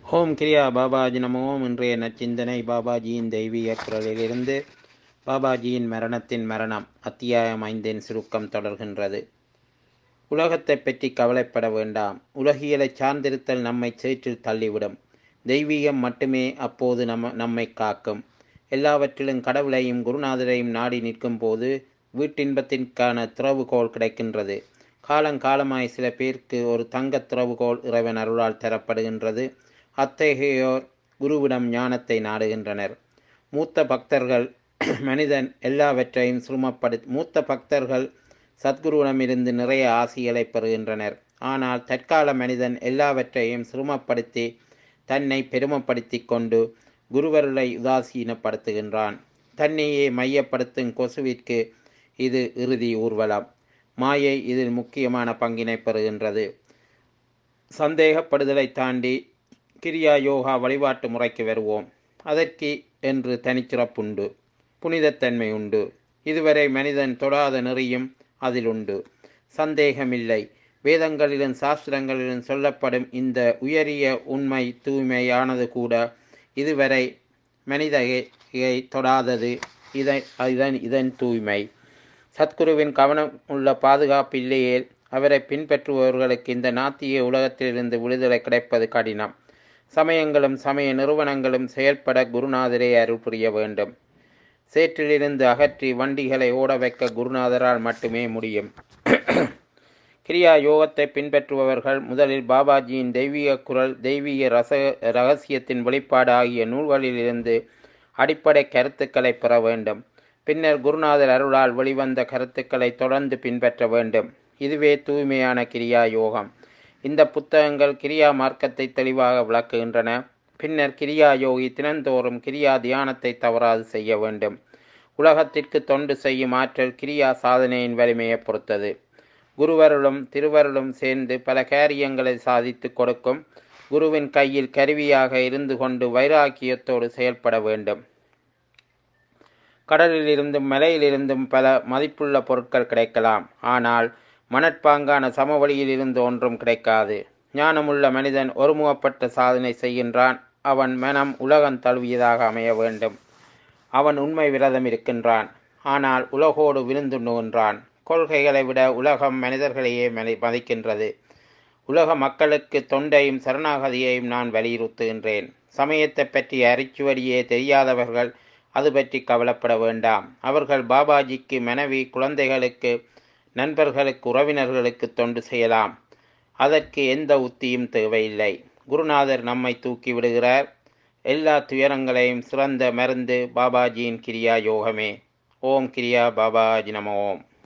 ஓம் கிரியா பாபாஜி நமோ இன்றைய நச்சிந்தனை பாபாஜியின் தெய்வீக குரலிலிருந்து பாபாஜியின் மரணத்தின் மரணம் அத்தியாயம் ஐந்தின் சுருக்கம் தொடர்கின்றது உலகத்தைப் பற்றி கவலைப்பட வேண்டாம் உலகியலை சார்ந்திருத்தல் நம்மை சேற்றில் தள்ளிவிடும் தெய்வீகம் மட்டுமே அப்போது நம்ம நம்மை காக்கும் எல்லாவற்றிலும் கடவுளையும் குருநாதரையும் நாடி நிற்கும் போது வீட்டின்பத்திற்கான திறவுகோல் கிடைக்கின்றது காலங்காலமாய் சில பேருக்கு ஒரு தங்கத் திறவுகோல் இறைவன் அருளால் தரப்படுகின்றது அத்தகையோர் குருவிடம் ஞானத்தை நாடுகின்றனர் மூத்த பக்தர்கள் மனிதன் எல்லாவற்றையும் சிரமப்படு மூத்த பக்தர்கள் சத்குருவிடமிருந்து நிறைய ஆசிகளை பெறுகின்றனர் ஆனால் தற்கால மனிதன் எல்லாவற்றையும் சிரமப்படுத்தி தன்னை பெருமைப்படுத்தி கொண்டு குருவருளை உதாசீனப்படுத்துகின்றான் தன்னையே மையப்படுத்தும் கொசுவிற்கு இது இறுதி ஊர்வலம் மாயை இதில் முக்கியமான பங்கினை பெறுகின்றது சந்தேகப்படுதலை தாண்டி கிரியா யோகா வழிபாட்டு முறைக்கு வருவோம் அதற்கு என்று தனிச்சிறப்புண்டு புனிதத்தன்மை உண்டு இதுவரை மனிதன் தொடாத நெறியும் அதில் உண்டு சந்தேகமில்லை வேதங்களிலும் சாஸ்திரங்களிலும் சொல்லப்படும் இந்த உயரிய உண்மை தூய்மையானது கூட இதுவரை மனிதையை தொடாதது இதை இதன் இதன் தூய்மை சத்குருவின் கவனம் உள்ள பாதுகாப்பு இல்லையே அவரை பின்பற்றுபவர்களுக்கு இந்த நாத்திய உலகத்திலிருந்து விடுதலை கிடைப்பது கடினம் சமயங்களும் சமய நிறுவனங்களும் செயல்பட குருநாதரே அருள் புரிய வேண்டும் சேற்றிலிருந்து அகற்றி வண்டிகளை ஓட வைக்க குருநாதரால் மட்டுமே முடியும் கிரியா யோகத்தை பின்பற்றுபவர்கள் முதலில் பாபாஜியின் தெய்வீக குரல் தெய்வீக ரச ரகசியத்தின் வெளிப்பாடு ஆகிய நூல்களிலிருந்து அடிப்படை கருத்துக்களை பெற வேண்டும் பின்னர் குருநாதர் அருளால் வெளிவந்த கருத்துக்களை தொடர்ந்து பின்பற்ற வேண்டும் இதுவே தூய்மையான கிரியா யோகம் இந்த புத்தகங்கள் கிரியா மார்க்கத்தை தெளிவாக விளக்குகின்றன பின்னர் கிரியா யோகி தினந்தோறும் கிரியா தியானத்தை தவறாது செய்ய வேண்டும் உலகத்திற்கு தொண்டு செய்யும் ஆற்றல் கிரியா சாதனையின் வலிமையை பொறுத்தது குருவருளும் திருவருளும் சேர்ந்து பல காரியங்களை சாதித்து கொடுக்கும் குருவின் கையில் கருவியாக இருந்து கொண்டு வைராக்கியத்தோடு செயல்பட வேண்டும் கடலிலிருந்தும் மலையிலிருந்தும் பல மதிப்புள்ள பொருட்கள் கிடைக்கலாம் ஆனால் மணற்பாங்கான சமவெளியில் இருந்து ஒன்றும் கிடைக்காது ஞானமுள்ள மனிதன் ஒருமுகப்பட்ட சாதனை செய்கின்றான் அவன் மனம் உலகம் தழுவியதாக அமைய வேண்டும் அவன் உண்மை விரதம் இருக்கின்றான் ஆனால் உலகோடு விருந்துண்ணுகின்றான் கொள்கைகளை விட உலகம் மனிதர்களையே மதிக்கின்றது உலக மக்களுக்கு தொண்டையும் சரணாகதியையும் நான் வலியுறுத்துகின்றேன் சமயத்தை பற்றி அரிச்சுவடியே தெரியாதவர்கள் அது பற்றி கவலைப்பட வேண்டாம் அவர்கள் பாபாஜிக்கு மனைவி குழந்தைகளுக்கு நண்பர்களுக்கு உறவினர்களுக்கு தொண்டு செய்யலாம் அதற்கு எந்த உத்தியும் தேவையில்லை குருநாதர் நம்மை தூக்கி விடுகிறார் எல்லா துயரங்களையும் சிறந்த மருந்து பாபாஜியின் கிரியா யோகமே ஓம் கிரியா பாபாஜி நம ஓம்